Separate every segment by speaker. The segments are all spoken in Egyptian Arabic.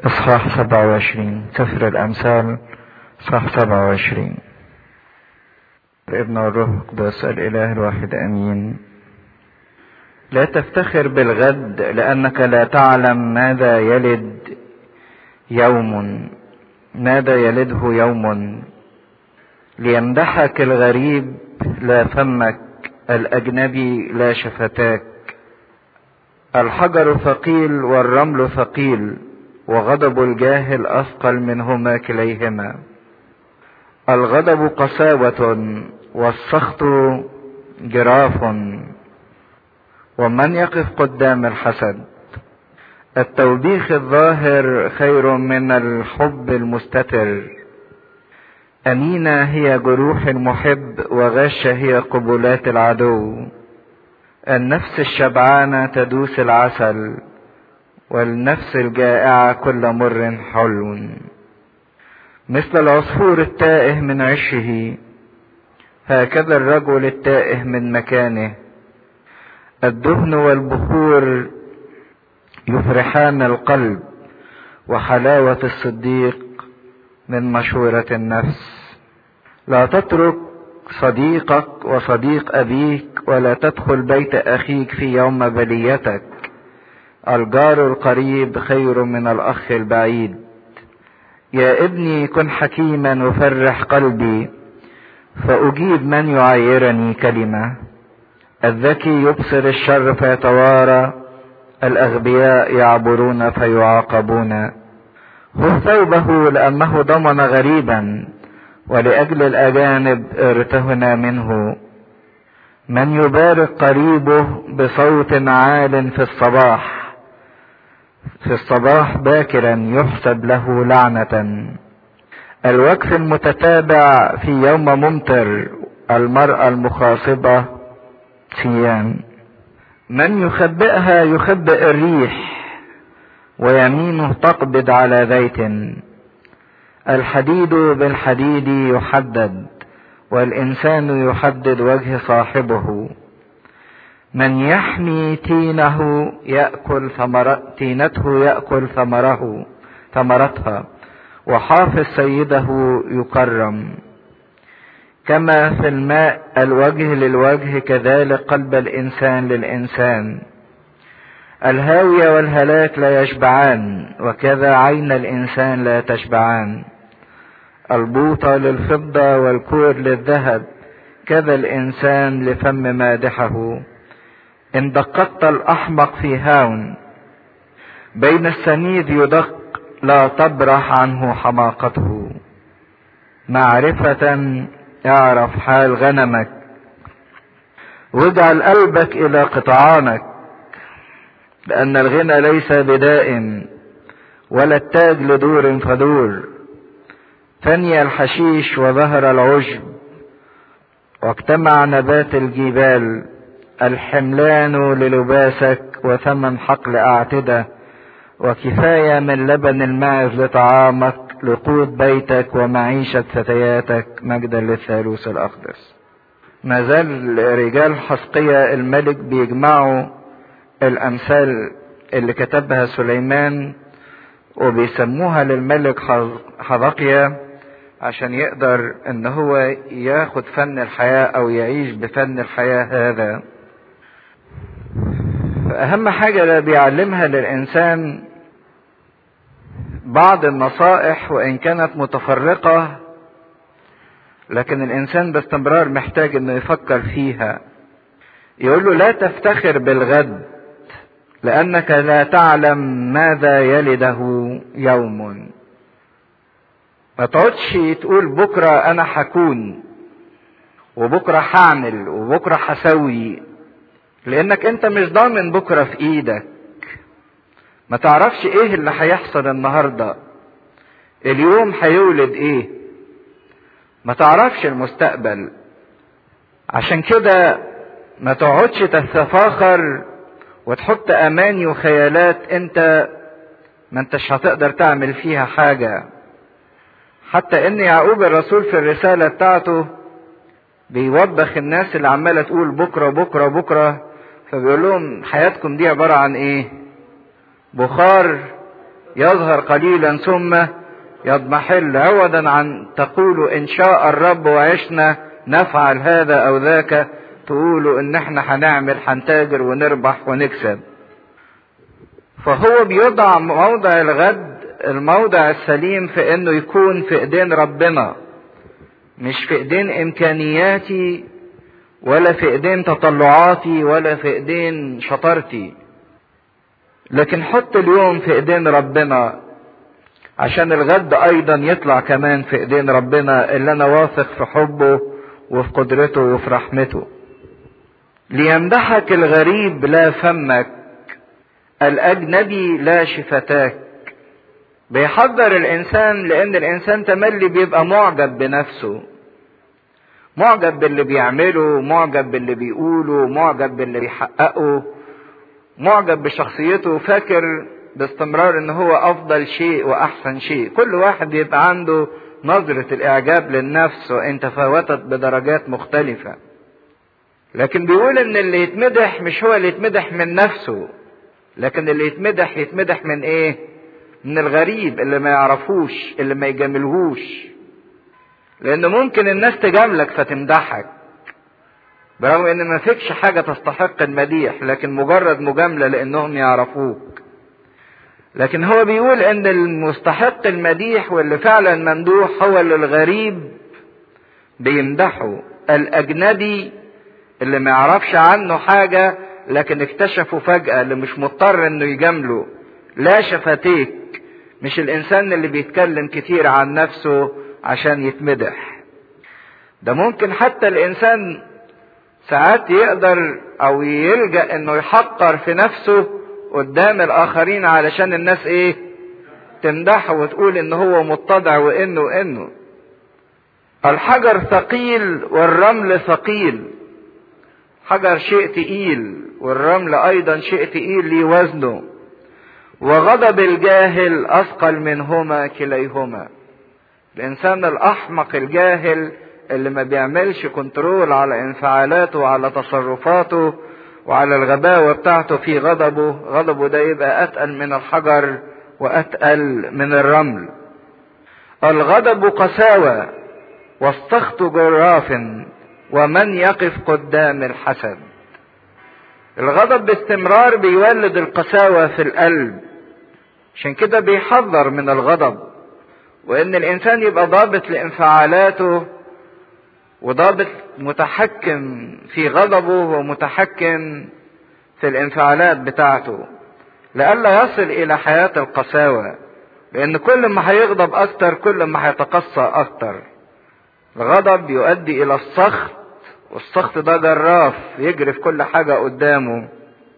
Speaker 1: إصحاح 27 سفر الأمثال إصحاح 27 ابن الروح القدس الإله الواحد أمين لا تفتخر بالغد لأنك لا تعلم ماذا يلد يوم ماذا يلده يوم ليمدحك الغريب لا فمك الأجنبي لا شفتاك الحجر ثقيل والرمل ثقيل وغضب الجاهل أثقل منهما كليهما الغضب قساوة والسخط جراف ومن يقف قدام الحسد التوبيخ الظاهر خير من الحب المستتر أمينة هي جروح المحب وغشة هي قبلات العدو النفس الشبعانة تدوس العسل والنفس الجائعة كل مر حلو مثل العصفور التائه من عشه هكذا الرجل التائه من مكانه الدهن والبخور يفرحان القلب وحلاوة الصديق من مشورة النفس لا تترك صديقك وصديق أبيك ولا تدخل بيت أخيك في يوم بليتك الجار القريب خير من الأخ البعيد يا ابني كن حكيما وفرح قلبي فأجيب من يعيرني كلمة الذكي يبصر الشر فيتوارى الأغبياء يعبرون فيعاقبون خذ ثوبه لأنه ضمن غريبا ولأجل الأجانب ارتهن منه من يبارك قريبه بصوت عال في الصباح في الصباح باكرا يحسب له لعنة الوقف المتتابع في يوم ممطر المرأة المخاصبة سيان من يخبئها يخبئ الريح ويمينه تقبض على زيت الحديد بالحديد يحدد والإنسان يحدد وجه صاحبه من يحمي تينه يأكل ثمر تينته يأكل ثمره ثمرتها وحافظ سيده يكرم كما في الماء الوجه للوجه كذلك قلب الإنسان للإنسان الهاوية والهلاك لا يشبعان وكذا عين الإنسان لا تشبعان البوطة للفضة والكور للذهب كذا الإنسان لفم مادحه إن دققت الأحمق في هاون بين السنيد يدق لا تبرح عنه حماقته معرفة اعرف حال غنمك واجعل قلبك إلى قطعانك لأن الغنى ليس بدائم ولا التاج لدور فدور فني الحشيش وظهر العشب واجتمع نبات الجبال الحملان للباسك وثمن حقل أعتدة وكفاية من لبن الماعز لطعامك لقوت بيتك ومعيشة فتياتك مجدا للثالوث الأقدس ما زال رجال حسقية الملك بيجمعوا الأمثال اللي كتبها سليمان وبيسموها للملك حذقيا عشان يقدر ان هو ياخد فن الحياة او يعيش بفن الحياة هذا اهم حاجة بيعلمها للانسان بعض النصائح وان كانت متفرقة لكن الانسان باستمرار محتاج انه يفكر فيها يقول له لا تفتخر بالغد لانك لا تعلم ماذا يلده يوم ما تقعدش تقول بكرة انا هكون وبكرة هعمل وبكرة هسوي لانك انت مش ضامن بكرة في ايدك ما تعرفش ايه اللي هيحصل النهاردة اليوم هيولد ايه ما تعرفش المستقبل عشان كده ما تقعدش تتفاخر وتحط اماني وخيالات انت ما انتش هتقدر تعمل فيها حاجة حتى ان يعقوب الرسول في الرسالة بتاعته بيوبخ الناس اللي عمالة تقول بكرة بكرة بكرة فبيقول لهم حياتكم دي عبارة عن ايه بخار يظهر قليلا ثم يضمحل عوضا عن تقولوا ان شاء الرب وعشنا نفعل هذا او ذاك تقولوا ان احنا هنعمل هنتاجر ونربح ونكسب فهو بيضع موضع الغد الموضع السليم في انه يكون في ايدين ربنا مش في ايدين امكانياتي ولا في ايدين تطلعاتي ولا في ايدين شطارتي لكن حط اليوم في ايدين ربنا عشان الغد ايضا يطلع كمان في ايدين ربنا اللي انا واثق في حبه وفي قدرته وفي رحمته ليمدحك الغريب لا فمك الاجنبي لا شفتاك بيحذر الانسان لان الانسان تملي بيبقى معجب بنفسه معجب باللي بيعمله معجب باللي بيقوله معجب باللي بيحققه معجب بشخصيته فاكر باستمرار ان هو افضل شيء واحسن شيء كل واحد يبقى عنده نظرة الاعجاب للنفس وان تفاوتت بدرجات مختلفة لكن بيقول ان اللي يتمدح مش هو اللي يتمدح من نفسه لكن اللي يتمدح يتمدح من ايه من الغريب اللي ما يعرفوش اللي ما يجاملهوش لان ممكن الناس تجاملك فتمدحك برغم ان ما فيكش حاجة تستحق المديح لكن مجرد مجاملة لانهم يعرفوك لكن هو بيقول ان المستحق المديح واللي فعلا ممدوح هو اللي الغريب بيمدحه الاجنبي اللي ما يعرفش عنه حاجة لكن اكتشفه فجأة اللي مش مضطر انه يجامله لا شفتيك مش الانسان اللي بيتكلم كتير عن نفسه عشان يتمدح ده ممكن حتى الانسان ساعات يقدر او يلجأ انه يحقر في نفسه قدام الاخرين علشان الناس ايه تمدحه وتقول ان هو متضع وانه وانه الحجر ثقيل والرمل ثقيل حجر شيء تقيل والرمل ايضا شيء تقيل ليه وزنه وغضب الجاهل اثقل منهما كليهما الانسان الاحمق الجاهل اللي ما بيعملش كنترول على انفعالاته وعلى تصرفاته وعلى الغباوة بتاعته في غضبه غضبه ده يبقى اتقل من الحجر واتقل من الرمل الغضب قساوة والسخط جراف ومن يقف قدام الحسد الغضب باستمرار بيولد القساوة في القلب عشان كده بيحذر من الغضب وان الانسان يبقى ضابط لانفعالاته وضابط متحكم في غضبه ومتحكم في الانفعالات بتاعته لئلا يصل الى حياة القساوة لان كل ما هيغضب اكتر كل ما هيتقسى اكتر الغضب يؤدي الى السخط والسخط ده جراف يجري في كل حاجة قدامه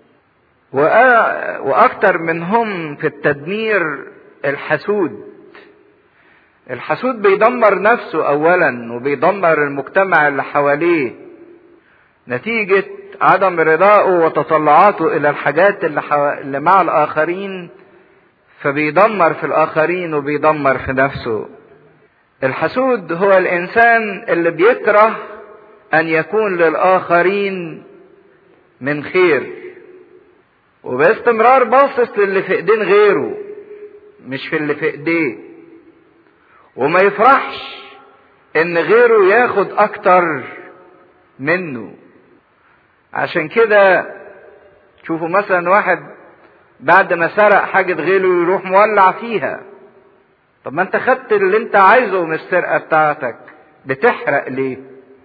Speaker 1: واكتر منهم في التدمير الحسود الحسود بيدمر نفسه اولا وبيدمر المجتمع اللي حواليه نتيجة عدم رضائه وتطلعاته الى الحاجات اللي, حو... اللي مع الاخرين فبيدمر في الاخرين وبيدمر في نفسه الحسود هو الانسان اللي بيكره ان يكون للاخرين من خير وباستمرار باصص للي في ايدين غيره مش في اللي في ايديه وما يفرحش ان غيره ياخد اكتر منه عشان كده شوفوا مثلا واحد بعد ما سرق حاجة غيره يروح مولع فيها طب ما انت خدت اللي انت عايزه من السرقة بتاعتك بتحرق ليه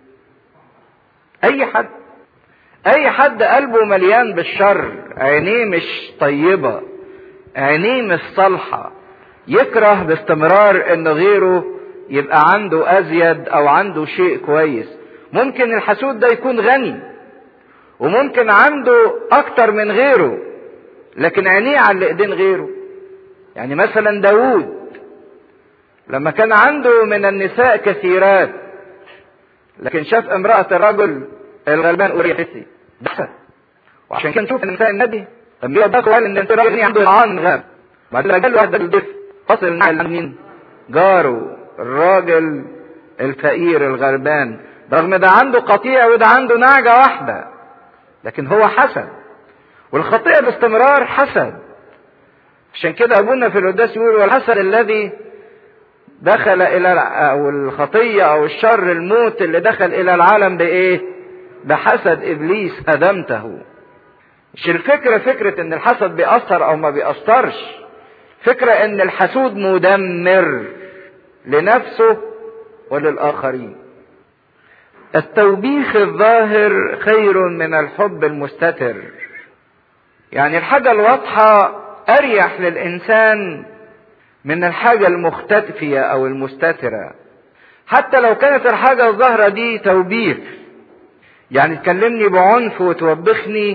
Speaker 1: اي حد اي حد قلبه مليان بالشر عينيه مش طيبة عينيه مش صالحة يكره باستمرار ان غيره يبقى عنده ازيد او عنده شيء كويس ممكن الحسود ده يكون غني وممكن عنده اكتر من غيره لكن عينيه على اللي ايدين غيره يعني مثلا داوود لما كان عنده من النساء كثيرات لكن شاف امرأة الرجل الغلبان أوريا حسي ده وعشان كده نشوف النساء النبي لما يقعد بقى قال ان انت راجل عنده طعام غاب بعد كده قال له هذا الضيف فصل مع مين؟ جاره الراجل الفقير الغلبان رغم ده عنده قطيع وده عنده نعجة واحدة لكن هو حسد والخطيئة باستمرار حسد عشان كده ابونا في القداس يقول والحسد الذي دخل الى او الخطيه او الشر الموت اللي دخل الى العالم بايه بحسد ابليس هدمته مش الفكره فكره ان الحسد بيأثر او ما بيأثرش فكره ان الحسود مدمر لنفسه وللاخرين التوبيخ الظاهر خير من الحب المستتر يعني الحاجه الواضحه اريح للانسان من الحاجه المختفيه او المستتره حتى لو كانت الحاجه الظاهره دي توبيخ يعني تكلمني بعنف وتوبخني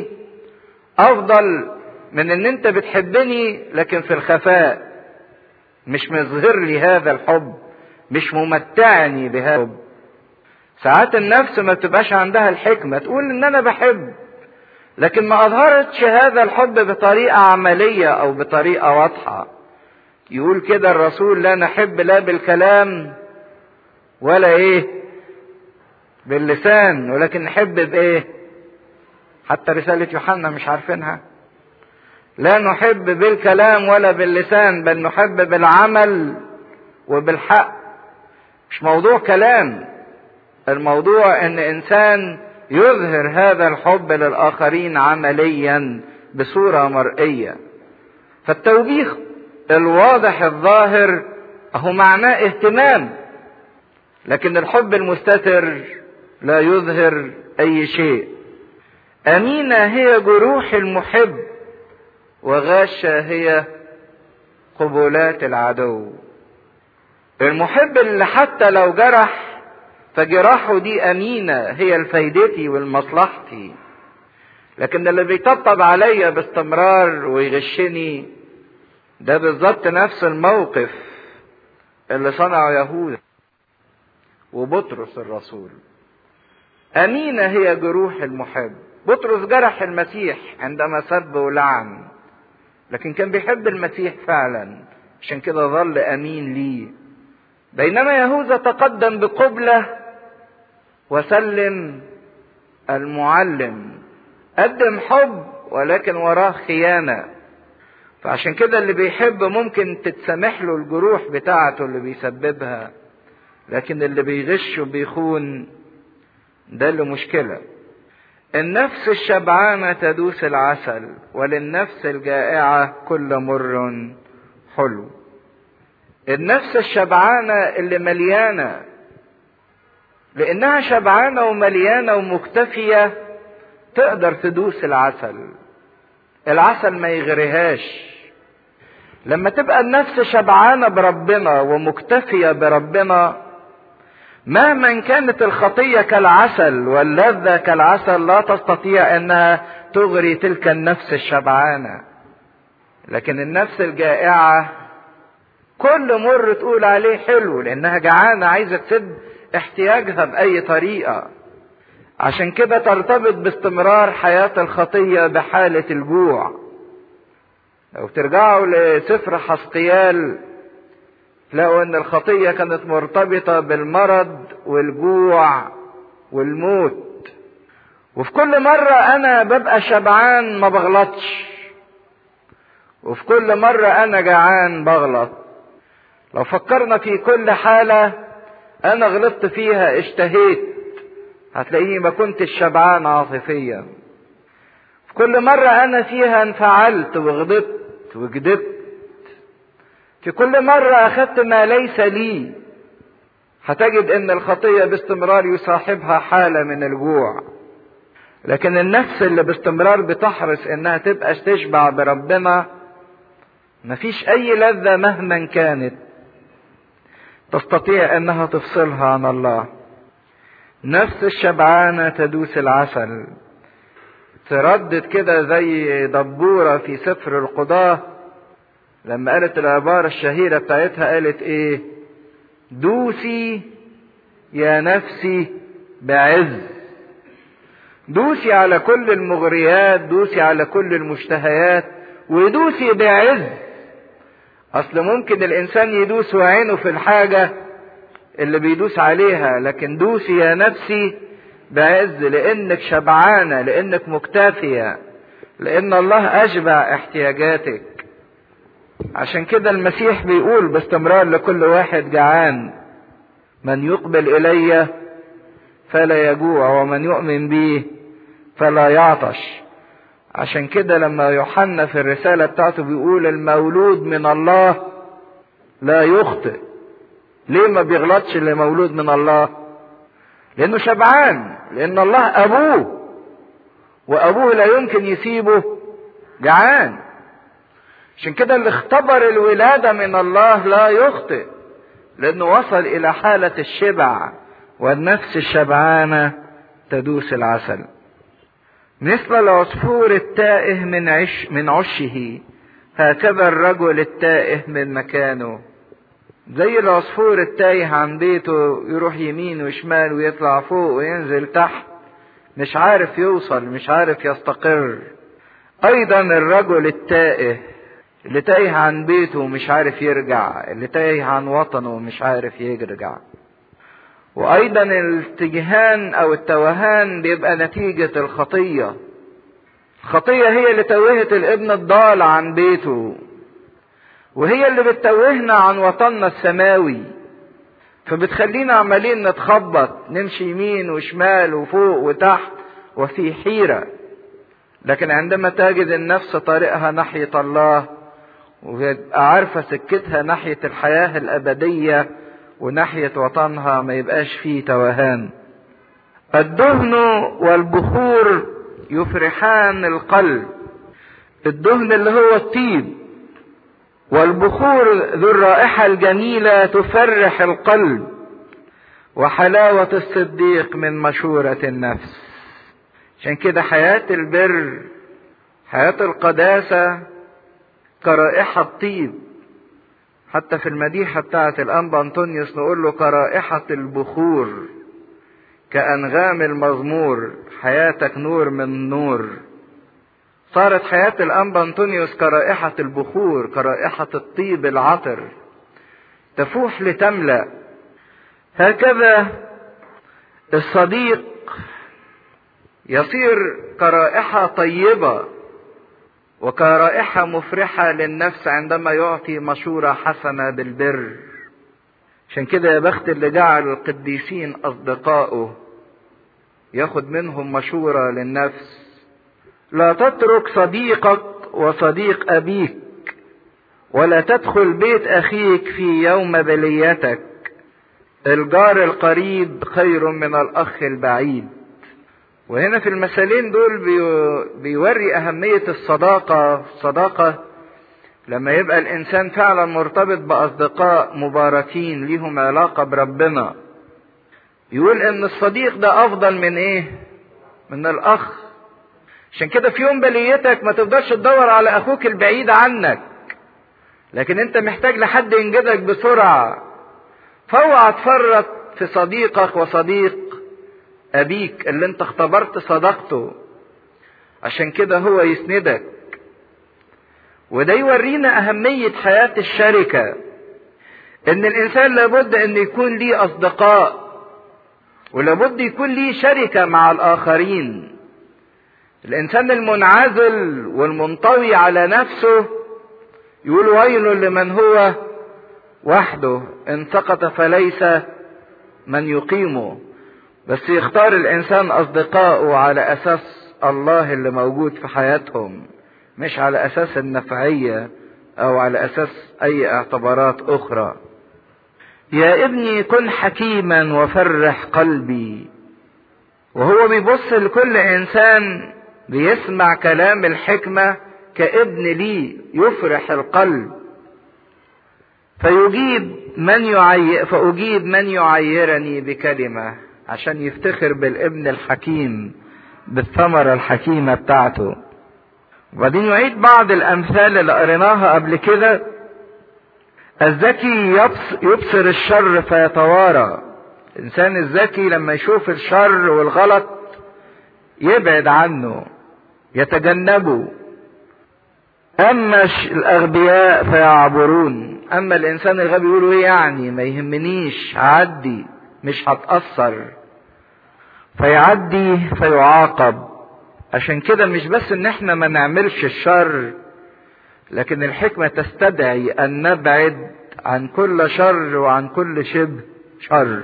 Speaker 1: افضل من ان انت بتحبني لكن في الخفاء مش مظهر لي هذا الحب مش ممتعني بهذا الحب ساعات النفس ما بتبقاش عندها الحكمة تقول ان انا بحب لكن ما اظهرتش هذا الحب بطريقة عملية او بطريقة واضحة يقول كده الرسول لا نحب لا بالكلام ولا ايه باللسان ولكن نحب بايه حتى رسالة يوحنا مش عارفينها لا نحب بالكلام ولا باللسان بل نحب بالعمل وبالحق مش موضوع كلام الموضوع ان انسان يظهر هذا الحب للاخرين عمليا بصوره مرئيه فالتوبيخ الواضح الظاهر هو معناه اهتمام لكن الحب المستتر لا يظهر اي شيء امينه هي جروح المحب وغاشه هي قبولات العدو المحب اللي حتى لو جرح فجراحه دي امينه هي لفايدتي ولمصلحتي لكن اللي بيطبطب عليا باستمرار ويغشني ده بالظبط نفس الموقف اللي صنعه يهوذا وبطرس الرسول امينه هي جروح المحب بطرس جرح المسيح عندما سب ولعن لكن كان بيحب المسيح فعلا عشان كده ظل امين ليه بينما يهوذا تقدم بقبله وسلم المعلم قدم حب ولكن وراه خيانه فعشان كده اللي بيحب ممكن تتسامح له الجروح بتاعته اللي بيسببها لكن اللي بيغش وبيخون ده اللي مشكله النفس الشبعانة تدوس العسل وللنفس الجائعة كل مر حلو النفس الشبعانة اللي مليانة لأنها شبعانة ومليانة ومكتفية تقدر تدوس العسل العسل ما يغريهاش لما تبقى النفس شبعانة بربنا ومكتفية بربنا مهما كانت الخطية كالعسل واللذة كالعسل لا تستطيع انها تغري تلك النفس الشبعانة لكن النفس الجائعة كل مر تقول عليه حلو لانها جعانة عايزة تسد احتياجها بأي طريقة عشان كده ترتبط باستمرار حياة الخطية بحالة الجوع لو ترجعوا لسفر حسقيال تلاقوا ان الخطية كانت مرتبطة بالمرض والجوع والموت وفي كل مرة انا ببقى شبعان ما بغلطش وفي كل مرة انا جعان بغلط لو فكرنا في كل حالة انا غلطت فيها اشتهيت هتلاقيني ما كنتش شبعان عاطفيا في كل مرة انا فيها انفعلت وغضبت وكذبت في كل مرة أخذت ما ليس لي هتجد أن الخطية باستمرار يصاحبها حالة من الجوع لكن النفس اللي باستمرار بتحرص انها تبقى تشبع بربنا مفيش اي لذة مهما كانت تستطيع انها تفصلها عن الله نفس الشبعانة تدوس العسل تردد كده زي دبورة في سفر القضاه لما قالت العبارة الشهيرة بتاعتها قالت ايه دوسي يا نفسي بعز دوسي على كل المغريات دوسي على كل المشتهيات ودوسي بعز اصل ممكن الانسان يدوس وعينه في الحاجة اللي بيدوس عليها لكن دوسي يا نفسي بعز لانك شبعانة لانك مكتفية لان الله اشبع احتياجاتك عشان كده المسيح بيقول باستمرار لكل واحد جعان من يقبل الي فلا يجوع ومن يؤمن بي فلا يعطش عشان كده لما يوحنا في الرسالة بتاعته بيقول المولود من الله لا يخطئ ليه ما بيغلطش اللي مولود من الله لانه شبعان لان الله ابوه وابوه لا يمكن يسيبه جعان عشان كده اللي اختبر الولادة من الله لا يخطئ لانه وصل الى حالة الشبع والنفس الشبعانة تدوس العسل مثل العصفور التائه من عش من عشه هكذا الرجل التائه من مكانه زي العصفور التايه عن بيته يروح يمين وشمال ويطلع فوق وينزل تحت مش عارف يوصل مش عارف يستقر ايضا الرجل التائه اللي تايه عن بيته ومش عارف يرجع اللي تايه عن وطنه ومش عارف يرجع وايضا الاتجهان او التوهان بيبقى نتيجة الخطية الخطية هي اللي توهت الابن الضال عن بيته وهي اللي بتتوهنا عن وطننا السماوي فبتخلينا عمالين نتخبط نمشي يمين وشمال وفوق وتحت وفي حيرة لكن عندما تجد النفس طريقها ناحية الله ويبقى عارفة سكتها ناحية الحياة الأبدية وناحية وطنها ما يبقاش فيه توهان الدهن والبخور يفرحان القلب الدهن اللي هو الطيب والبخور ذو الرائحة الجميلة تفرح القلب وحلاوة الصديق من مشورة النفس عشان كده حياة البر حياة القداسة كرائحة طيب حتى في المديحة بتاعة الأنبا أنطونيوس نقول له كرائحة البخور كأنغام المزمور حياتك نور من نور صارت حياة الأنبا أنطونيوس كرائحة البخور كرائحة الطيب العطر تفوح لتملأ هكذا الصديق يصير كرائحة طيبة وكرائحة مفرحة للنفس عندما يعطي مشورة حسنة بالبر عشان كده يا بخت اللي جعل القديسين أصدقائه ياخد منهم مشورة للنفس لا تترك صديقك وصديق أبيك ولا تدخل بيت أخيك في يوم بليتك الجار القريب خير من الأخ البعيد وهنا في المثالين دول بيوري أهمية الصداقة الصداقة لما يبقى الإنسان فعلا مرتبط بأصدقاء مباركين ليهم علاقة بربنا يقول إن الصديق ده أفضل من إيه؟ من الأخ عشان كده في يوم بليتك ما تقدرش تدور على أخوك البعيد عنك لكن أنت محتاج لحد ينجدك بسرعة فاوعى تفرط في صديقك وصديق أبيك اللي أنت اختبرت صداقته عشان كده هو يسندك وده يورينا أهمية حياة الشركة إن الإنسان لابد إن يكون ليه أصدقاء ولابد يكون ليه شركة مع الآخرين الإنسان المنعزل والمنطوي على نفسه يقول ويل لمن هو وحده إن سقط فليس من يقيمه بس يختار الإنسان أصدقائه على أساس الله اللي موجود في حياتهم مش على أساس النفعية أو على أساس أي اعتبارات أخرى يا ابني كن حكيما وفرح قلبي وهو بيبص لكل إنسان بيسمع كلام الحكمة كابن لي يفرح القلب فيجيب من يعي فأجيب من يعيرني بكلمة عشان يفتخر بالابن الحكيم بالثمرة الحكيمة بتاعته وبعدين يعيد بعض الأمثال اللي قريناها قبل كده الذكي يبصر الشر فيتوارى الإنسان الذكي لما يشوف الشر والغلط يبعد عنه يتجنبه أما الأغبياء فيعبرون أما الإنسان الغبي يقول إيه يعني ما يهمنيش عدي مش هتأثر فيعدي فيعاقب عشان كده مش بس ان احنا ما نعملش الشر لكن الحكمة تستدعي أن نبعد عن كل شر وعن كل شبه شر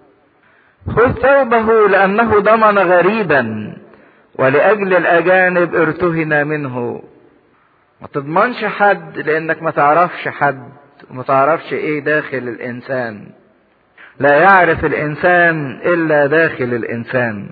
Speaker 1: خذ ثوبه لأنه ضمن غريبا ولأجل الأجانب ارتهن منه ما تضمنش حد لأنك ما تعرفش حد وما تعرفش ايه داخل الإنسان لا يعرف الإنسان إلا داخل الإنسان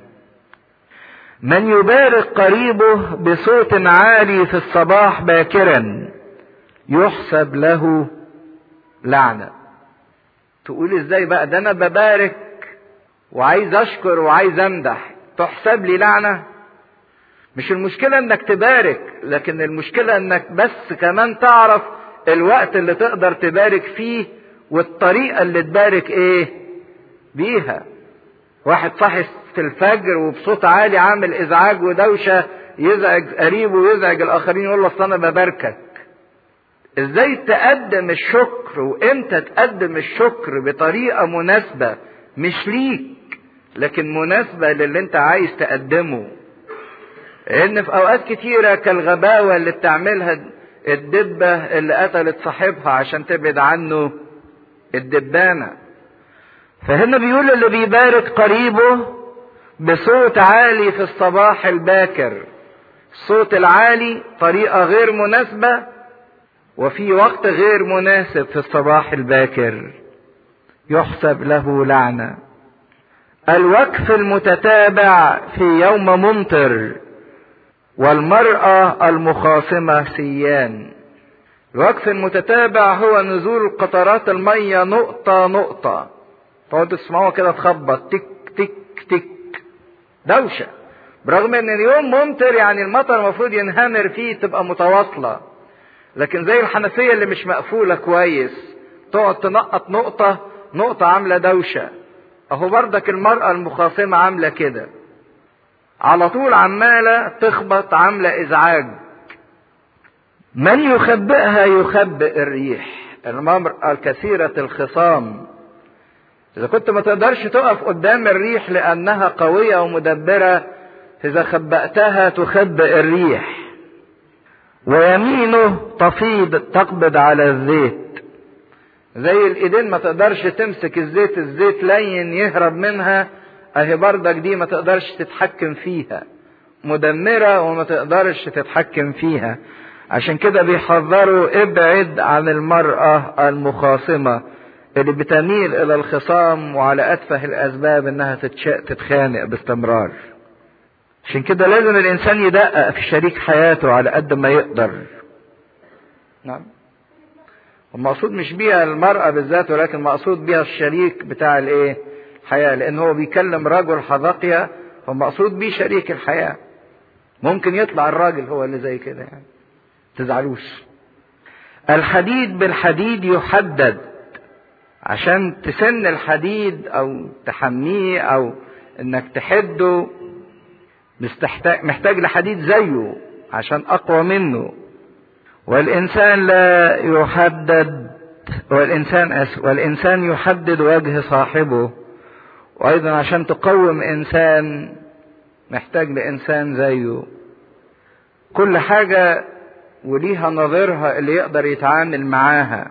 Speaker 1: من يبارك قريبه بصوت عالي في الصباح باكرا يحسب له لعنة تقول ازاي بقى ده انا ببارك وعايز اشكر وعايز امدح تحسب لي لعنة مش المشكلة انك تبارك لكن المشكلة انك بس كمان تعرف الوقت اللي تقدر تبارك فيه والطريقة اللي تبارك ايه بيها واحد صاحي في الفجر وبصوت عالي عامل ازعاج ودوشة يزعج قريبه ويزعج الاخرين يقول له اصل انا بباركك ازاي تقدم الشكر وامتى تقدم الشكر بطريقة مناسبة مش ليك لكن مناسبة للي انت عايز تقدمه لان في اوقات كتيرة كالغباوة اللي بتعملها الدبة اللي قتلت صاحبها عشان تبعد عنه الدبانة فهنا بيقول اللي بيبارك قريبه بصوت عالي في الصباح الباكر الصوت العالي طريقة غير مناسبة وفي وقت غير مناسب في الصباح الباكر يحسب له لعنة الوقف المتتابع في يوم ممطر والمرأة المخاصمة سيان الوقف المتتابع هو نزول قطرات المية نقطة نقطة تقعدوا تسمعوها كده تخبط تك تك تك دوشة برغم ان اليوم ممطر يعني المطر المفروض ينهمر فيه تبقى متواصلة لكن زي الحنفية اللي مش مقفولة كويس تقعد تنقط نقطة نقطة عاملة دوشة اهو بردك المرأة المخاصمة عاملة كده على طول عمالة تخبط عاملة ازعاج من يخبئها يخبئ الريح المرأة الكثيرة الخصام إذا كنت ما تقدرش تقف قدام الريح لأنها قوية ومدبرة إذا خبأتها تخبئ الريح ويمينه تفيض تقبض على الزيت زي الايدين ما تقدرش تمسك الزيت الزيت لين يهرب منها اهي بردك دي ما تقدرش تتحكم فيها مدمرة وما تقدرش تتحكم فيها عشان كده بيحذروا ابعد عن المرأة المخاصمة اللي بتميل الى الخصام وعلى اتفه الاسباب انها تتخانق باستمرار عشان كده لازم الانسان يدقق في شريك حياته على قد ما يقدر نعم المقصود مش بيها المرأة بالذات ولكن مقصود بيها الشريك بتاع الايه الحياة لان هو بيكلم رجل حذقية فمقصود بيه شريك الحياة ممكن يطلع الراجل هو اللي زي كده يعني تزعلوش الحديد بالحديد يحدد عشان تسن الحديد او تحميه او انك تحده محتاج محتاج لحديد زيه عشان اقوى منه والانسان لا يحدد والانسان أس والانسان يحدد وجه صاحبه وايضا عشان تقوم انسان محتاج لانسان زيه كل حاجه وليها نظيرها اللي يقدر يتعامل معاها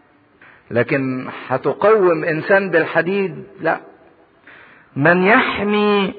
Speaker 1: لكن هتقوم انسان بالحديد لا من يحمي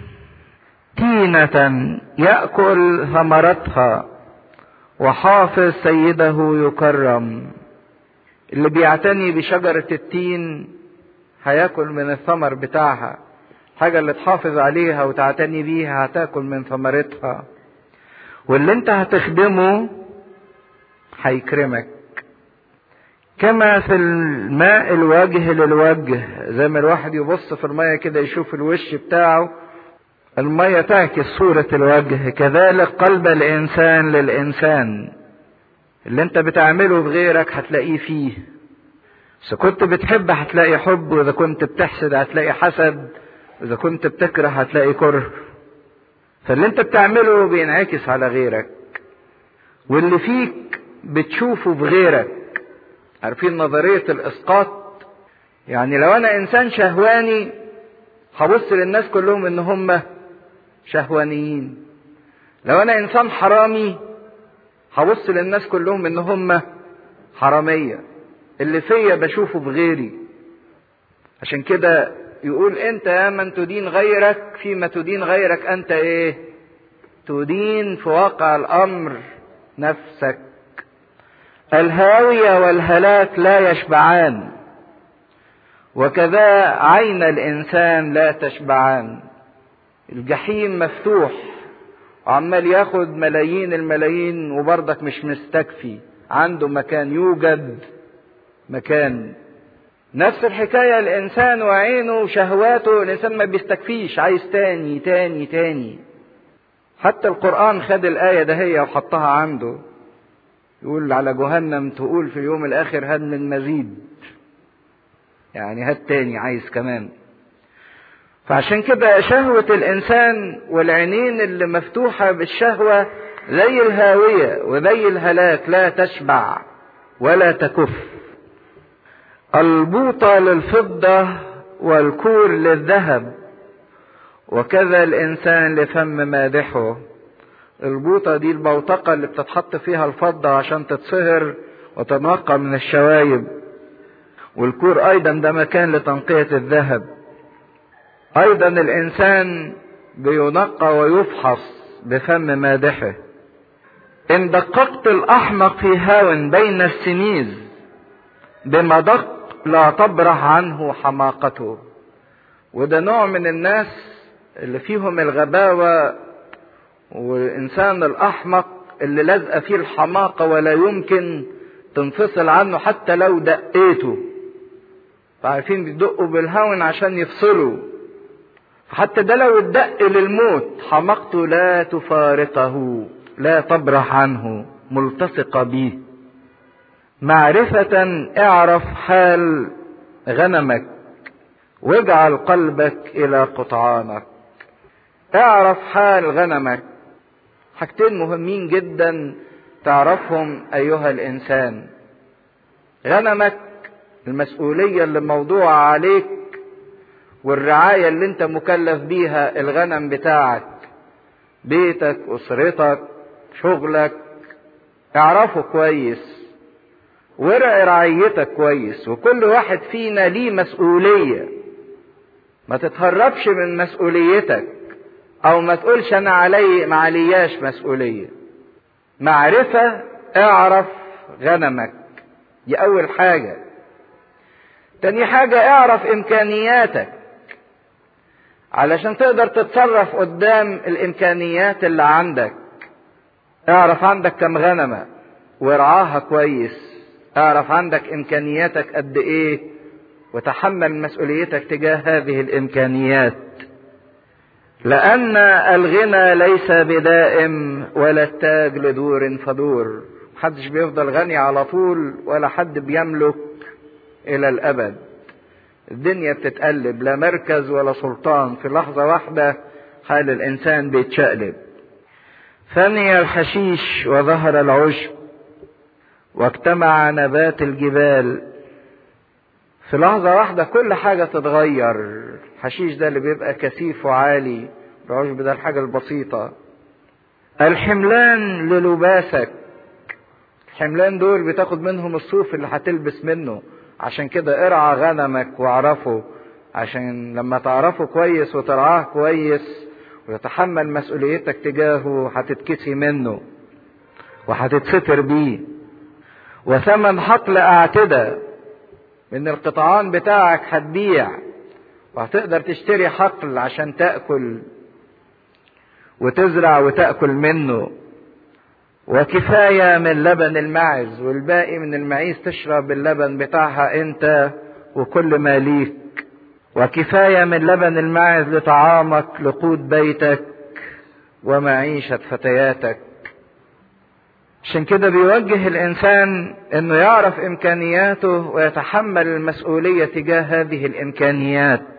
Speaker 1: تينة يأكل ثمرتها وحافظ سيده يكرم اللي بيعتني بشجرة التين هياكل من الثمر بتاعها حاجة اللي تحافظ عليها وتعتني بيها هتاكل من ثمرتها واللي انت هتخدمه هيكرمك كما في الماء الوجه للوجه زي ما الواحد يبص في المية كده يشوف الوش بتاعه المية تعكس صورة الوجه كذلك قلب الإنسان للإنسان اللي انت بتعمله بغيرك هتلاقيه فيه إذا كنت بتحب هتلاقي حب وإذا كنت بتحسد هتلاقي حسد وإذا كنت بتكره هتلاقي كره فاللي انت بتعمله بينعكس على غيرك واللي فيك بتشوفه بغيرك عارفين نظرية الإسقاط يعني لو أنا إنسان شهواني هبص للناس كلهم إن هم شهوانيين لو أنا إنسان حرامي هبص للناس كلهم ان هم حرامية اللي فيا بشوفه بغيري عشان كده يقول انت يا من تدين غيرك فيما تدين غيرك انت ايه تدين في واقع الامر نفسك الهاوية والهلاك لا يشبعان وكذا عين الانسان لا تشبعان الجحيم مفتوح وعمال ياخد ملايين الملايين وبرضك مش مستكفي عنده مكان يوجد مكان نفس الحكاية الإنسان وعينه وشهواته الإنسان ما بيستكفيش عايز تاني تاني تاني حتى القرآن خد الآية ده هي وحطها عنده يقول على جهنم تقول في اليوم الآخر هات من مزيد يعني هات تاني عايز كمان فعشان كده شهوة الإنسان والعينين اللي مفتوحة بالشهوة زي الهاوية وزي الهلاك لا تشبع ولا تكف البوطة للفضة والكور للذهب وكذا الإنسان لفم مادحه البوطة دي البوتقة اللي بتتحط فيها الفضة عشان تتصهر وتنقى من الشوايب والكور أيضا ده مكان لتنقية الذهب أيضا الإنسان بينقى ويفحص بفم مادحه إن دققت الأحمق في هاو بين السميز بمدق لا تبرح عنه حماقته وده نوع من الناس اللي فيهم الغباوة والإنسان الأحمق اللي لازقة فيه الحماقة ولا يمكن تنفصل عنه حتى لو دقيته فعارفين بيدقوا بالهون عشان يفصلوا حتى ده لو اتدق للموت حماقته لا تفارقه لا تبرح عنه ملتصقة به معرفة اعرف حال غنمك واجعل قلبك الى قطعانك اعرف حال غنمك حاجتين مهمين جدا تعرفهم ايها الانسان غنمك المسؤولية اللي موضوعة عليك والرعاية اللي انت مكلف بيها الغنم بتاعك بيتك اسرتك شغلك اعرفه كويس ورع رعيتك كويس وكل واحد فينا ليه مسؤولية ما تتهربش من مسؤوليتك او ما تقولش انا علي ما علياش مسؤولية معرفة اعرف غنمك دي اول حاجة تاني حاجة اعرف امكانياتك علشان تقدر تتصرف قدام الامكانيات اللي عندك اعرف عندك كم غنمة وارعاها كويس اعرف عندك امكانياتك قد ايه وتحمل مسؤوليتك تجاه هذه الامكانيات لان الغنى ليس بدائم ولا التاج لدور فدور محدش بيفضل غني على طول ولا حد بيملك الى الابد الدنيا بتتقلب لا مركز ولا سلطان في لحظه واحده حال الانسان بيتشقلب ثني الحشيش وظهر العشب واجتمع نبات الجبال في لحظة واحدة كل حاجة تتغير الحشيش ده اللي بيبقى كثيف وعالي العشب ده الحاجة البسيطة الحملان للباسك الحملان دول بتاخد منهم الصوف اللي هتلبس منه عشان كده ارعى غنمك واعرفه عشان لما تعرفه كويس وترعاه كويس وتتحمل مسؤوليتك تجاهه هتتكسي منه وهتتستر بيه وثمن حقل اعتدى من القطعان بتاعك هتبيع وهتقدر تشتري حقل عشان تاكل وتزرع وتاكل منه وكفايه من لبن الماعز والباقي من المعيز تشرب اللبن بتاعها انت وكل ما ليك وكفايه من لبن الماعز لطعامك لقوت بيتك ومعيشه فتياتك عشان كده بيوجه الانسان انه يعرف امكانياته ويتحمل المسؤوليه تجاه هذه الامكانيات